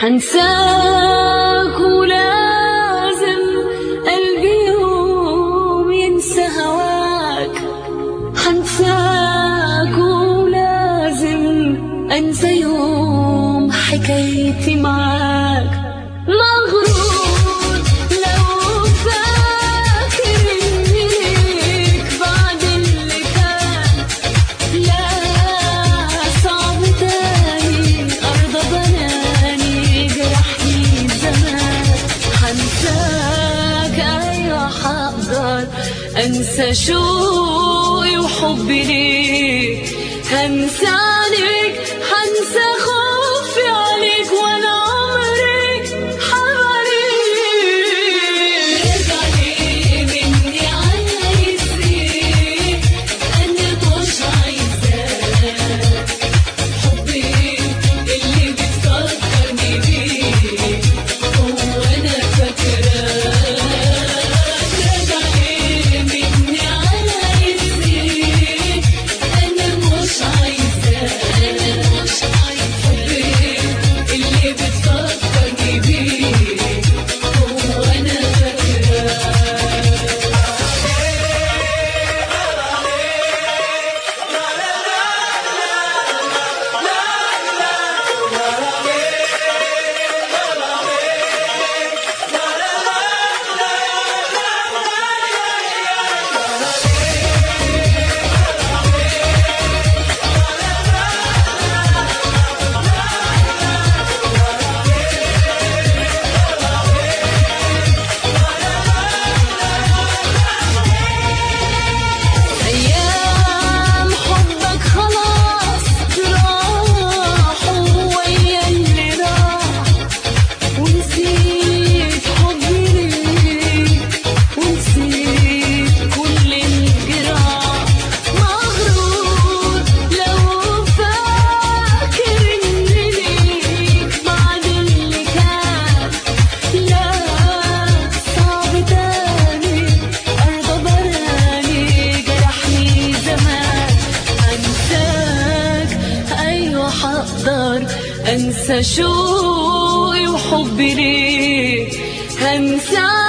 هنساك ولازم قلبي يوم ينسى هواك هنساك ولازم انسى يوم حكايتي معاك مغرور لو فاكر اني ليك بعد اللي كان لا صعب تاني أرضى بناني جرحني زمان هنساك أيوة حقدر أنسى شوقي وحبي ليك هنسى عليك هنسى خوفي عليك وأنا عمري حواليك ارجع ليه مني عايزين أنا مش عايزاك حبي اللي بتفكرني بيه هو أنا فاكراك راجع ليه مني عايزين أنا مش عايزاك أنا مش عايزاك حبي اللي بتفكرني بيه هو أنا فاكراك أيام حبك خلاص راحوا ويا اللي راح ونسيت حبي ليك ونسيت كل الجراح مغرور لو فاكر إني ليك بعد اللي كان لا صعب تاني أرضى براني جرحني زمان أنساك أيوة حقدر أنسى شوقي وحبي ليك هنساك